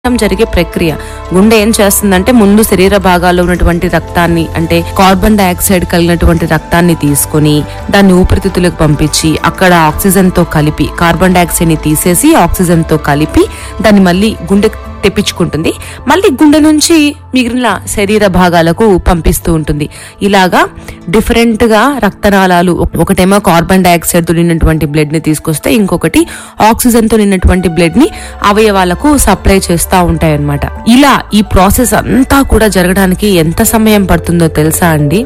రక్తం జరిగే ప్రక్రియ గుండె ఏం చేస్తుందంటే ముందు శరీర భాగాల్లో ఉన్నటువంటి రక్తాన్ని అంటే కార్బన్ డైఆక్సైడ్ కలిగినటువంటి రక్తాన్ని తీసుకొని దాన్ని ఊపిరితిత్తులకు పంపించి అక్కడ ఆక్సిజన్ తో కలిపి కార్బన్ డైఆక్సైడ్ ని తీసేసి ఆక్సిజన్ తో కలిపి దాన్ని మళ్ళీ గుండె తెప్పించుకుంటుంది మళ్ళీ గుండె నుంచి మిగిలిన శరీర భాగాలకు పంపిస్తూ ఉంటుంది ఇలాగా డిఫరెంట్ గా రక్తనాళాలు ఒక- ఒకటేమో కార్బన్ డైఆక్సైడ్ తో నిన్నటువంటి బ్లడ్ ని తీసుకొస్తే ఇంకొకటి ఆక్సిజన్ తో నిన్నటువంటి బ్లడ్ ని అవయవాలకు సప్లై చేస్తూ ఉంటాయి అన్నమాట ఇలా ఈ ప్రాసెస్ అంతా కూడా జరగడానికి ఎంత సమయం పడుతుందో తెలుసా అండి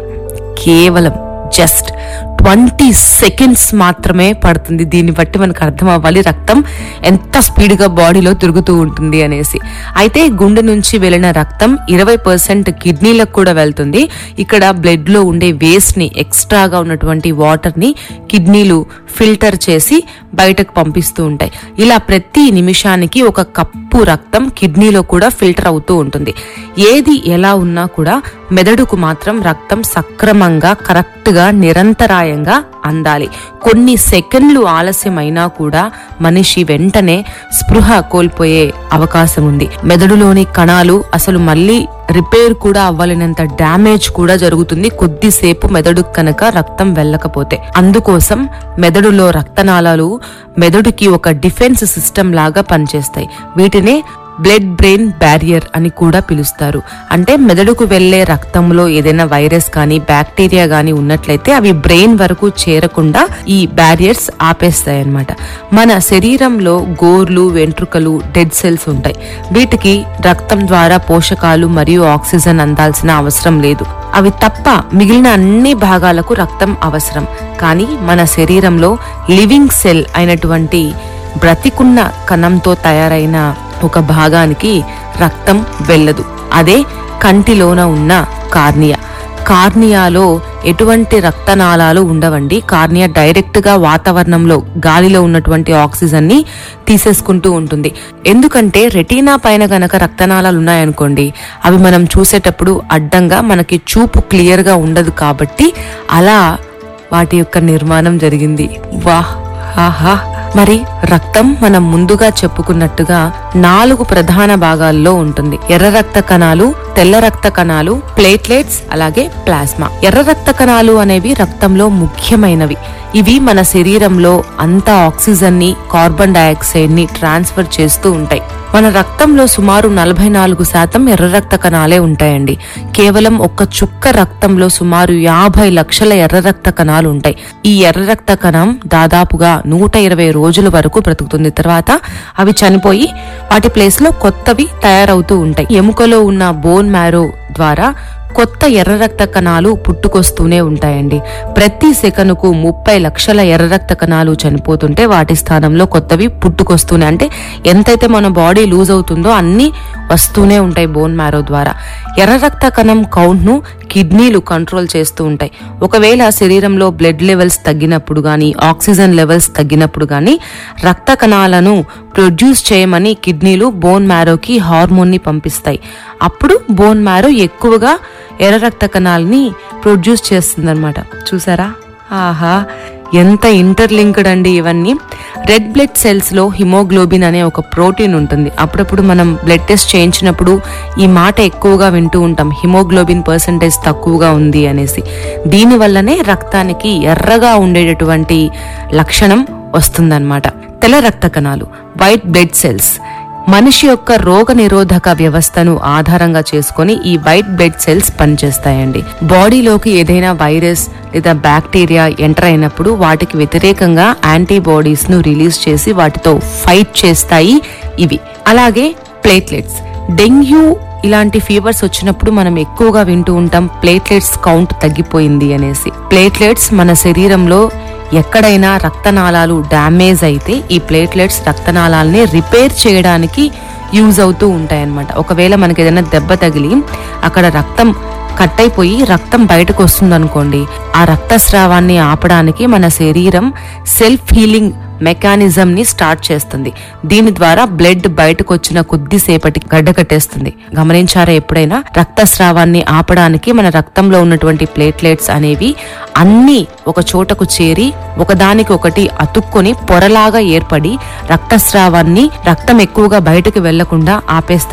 కేవలం జస్ట్ ట్వంటీ సెకండ్స్ మాత్రమే పడుతుంది దీన్ని బట్టి మనకు అర్థం అవ్వాలి రక్తం ఎంత స్పీడ్ గా బాడీలో తిరుగుతూ ఉంటుంది అనేసి అయితే గుండె నుంచి వెళ్ళిన రక్తం ఇరవై పర్సెంట్ కిడ్నీలకు కూడా వెళ్తుంది ఇక్కడ బ్లడ్ లో ఉండే వేస్ట్ ని ఎక్స్ట్రాగా ఉన్నటువంటి వాటర్ ని కిడ్నీలు ఫిల్టర్ చేసి బయటకు పంపిస్తూ ఉంటాయి ఇలా ప్రతి నిమిషానికి ఒక కప్పు రక్తం కిడ్నీలో కూడా ఫిల్టర్ అవుతూ ఉంటుంది ఏది ఎలా ఉన్నా కూడా మెదడుకు మాత్రం రక్తం సక్రమంగా కరెక్ట్ గా నిరంతరాయంగా అందాలి కొన్ని సెకండ్లు ఆలస్యమైనా కూడా మనిషి వెంటనే స్పృహ కోల్పోయే అవకాశం ఉంది మెదడులోని కణాలు అసలు మళ్ళీ రిపేర్ కూడా అవ్వలేనంత డ్యామేజ్ కూడా జరుగుతుంది కొద్దిసేపు మెదడు కనుక రక్తం వెళ్ళకపోతే అందుకోసం మెదడులో రక్తనాళాలు మెదడుకి ఒక డిఫెన్స్ సిస్టమ్ లాగా పనిచేస్తాయి వీటినే బ్లడ్ బ్రెయిన్ బ్యారియర్ అని కూడా పిలుస్తారు అంటే మెదడుకు వెళ్లే రక్తంలో ఏదైనా వైరస్ కానీ బ్యాక్టీరియా కానీ ఉన్నట్లయితే అవి బ్రెయిన్ వరకు చేరకుండా ఈ బ్యారియర్స్ ఆపేస్తాయి అన్నమాట మన శరీరంలో గోర్లు వెంట్రుకలు డెడ్ సెల్స్ ఉంటాయి వీటికి రక్తం ద్వారా పోషకాలు మరియు ఆక్సిజన్ అందాల్సిన అవసరం లేదు అవి తప్ప మిగిలిన అన్ని భాగాలకు రక్తం అవసరం కానీ మన శరీరంలో లివింగ్ సెల్ అయినటువంటి బ్రతికున్న కణంతో తయారైన ఒక భాగానికి రక్తం వెళ్ళదు అదే కంటిలోన ఉన్న కార్నియా కార్నియాలో ఎటువంటి రక్తనాళాలు ఉండవండి కార్నియా డైరెక్ట్ గా వాతావరణంలో గాలిలో ఉన్నటువంటి ఆక్సిజన్ ని తీసేసుకుంటూ ఉంటుంది ఎందుకంటే రెటీనా పైన గనక రక్తనాళాలు ఉన్నాయనుకోండి అవి మనం చూసేటప్పుడు అడ్డంగా మనకి చూపు క్లియర్ గా ఉండదు కాబట్టి అలా వాటి యొక్క నిర్మాణం జరిగింది వాహ్ ఆహా మరి రక్తం మనం ముందుగా చెప్పుకున్నట్టుగా నాలుగు ప్రధాన భాగాల్లో ఉంటుంది ఎర్ర రక్త కణాలు తెల్ల రక్త కణాలు ప్లేట్లెట్స్ అలాగే ప్లాస్మా ఎర్ర రక్త కణాలు అనేవి రక్తంలో ముఖ్యమైనవి ఇవి మన శరీరంలో అంత ఆక్సిజన్ ని కార్బన్ డైఆక్సైడ్ ని ట్రాన్స్ఫర్ చేస్తూ ఉంటాయి మన రక్తంలో సుమారు నలభై నాలుగు శాతం ఎర్ర రక్త కణాలే ఉంటాయండి కేవలం ఒక్క చుక్క రక్తంలో సుమారు యాభై లక్షల ఎర్ర రక్త కణాలు ఉంటాయి ఈ ఎర్ర రక్త కణం దాదాపుగా నూట ఇరవై రోజుల వరకు బ్రతుకుతుంది తర్వాత అవి చనిపోయి వాటి ప్లేస్ లో కొత్తవి తయారవుతూ ఉంటాయి ఎముకలో ఉన్న బోన్ మ్యారో ద్వారా కొత్త ఎర్ర రక్త కణాలు పుట్టుకొస్తూనే ఉంటాయండి ప్రతి సెకనుకు ముప్పై లక్షల ఎర్ర రక్త కణాలు చనిపోతుంటే వాటి స్థానంలో కొత్తవి పుట్టుకొస్తూనే అంటే ఎంతైతే మన బాడీ లూజ్ అవుతుందో అన్ని వస్తూనే ఉంటాయి బోన్ మ్యారో ద్వారా ఎర్ర రక్త కణం కౌంట్ ను కిడ్నీలు కంట్రోల్ చేస్తూ ఉంటాయి ఒకవేళ శరీరంలో బ్లడ్ లెవెల్స్ తగ్గినప్పుడు గానీ ఆక్సిజన్ లెవెల్స్ తగ్గినప్పుడు గానీ రక్త కణాలను ప్రొడ్యూస్ చేయమని కిడ్నీలు బోన్ మ్యారోకి హార్మోన్ ని పంపిస్తాయి అప్పుడు బోన్ మ్యారో ఎక్కువగా ఎర్ర రక్త కణాలని ప్రొడ్యూస్ చేస్తుందన్నమాట చూసారా ఆహా ఎంత ఇంటర్లింక్డ్ అండి ఇవన్నీ రెడ్ బ్లడ్ సెల్స్ లో హిమోగ్లోబిన్ అనే ఒక ప్రోటీన్ ఉంటుంది అప్పుడప్పుడు మనం బ్లడ్ టెస్ట్ చేయించినప్పుడు ఈ మాట ఎక్కువగా వింటూ ఉంటాం హిమోగ్లోబిన్ పర్సంటేజ్ తక్కువగా ఉంది అనేసి దీని వల్లనే రక్తానికి ఎర్రగా ఉండేటటువంటి లక్షణం వస్తుందన్నమాట తెల్ల రక్త కణాలు వైట్ బ్లడ్ సెల్స్ మనిషి యొక్క రోగ నిరోధక వ్యవస్థను ఆధారంగా చేసుకొని ఈ వైట్ బ్లడ్ సెల్స్ పనిచేస్తాయండి బాడీలోకి ఏదైనా వైరస్ లేదా బ్యాక్టీరియా ఎంటర్ అయినప్పుడు వాటికి వ్యతిరేకంగా యాంటీబాడీస్ ను రిలీజ్ చేసి వాటితో ఫైట్ చేస్తాయి ఇవి అలాగే ప్లేట్లెట్స్ డెంగ్యూ ఇలాంటి ఫీవర్స్ వచ్చినప్పుడు మనం ఎక్కువగా వింటూ ఉంటాం ప్లేట్లెట్స్ కౌంట్ తగ్గిపోయింది అనేసి ప్లేట్లెట్స్ మన శరీరంలో ఎక్కడైనా రక్తనాళాలు డ్యామేజ్ అయితే ఈ ప్లేట్లెట్స్ రక్తనాళాలని రిపేర్ చేయడానికి యూజ్ అవుతూ ఉంటాయన్నమాట ఒకవేళ మనకి ఏదైనా దెబ్బ తగిలి అక్కడ రక్తం కట్ అయిపోయి రక్తం బయటకు వస్తుంది అనుకోండి ఆ రక్తస్రావాన్ని ఆపడానికి మన శరీరం సెల్ఫ్ హీలింగ్ మెకానిజం ని స్టార్ట్ చేస్తుంది దీని ద్వారా బ్లడ్ బయటకు వచ్చిన కొద్దిసేపటి గడ్డకట్టేస్తుంది గమనించారా ఎప్పుడైనా రక్తస్రావాన్ని ఆపడానికి మన రక్తంలో ఉన్నటువంటి ప్లేట్లెట్స్ అనేవి అన్ని ఒక చోటకు చేరి ఒకదానికి ఒకటి అతుక్కొని పొరలాగా ఏర్పడి రక్తస్రావాన్ని రక్తం ఎక్కువగా బయటకు వెళ్లకుండా ఆపేస్తాయి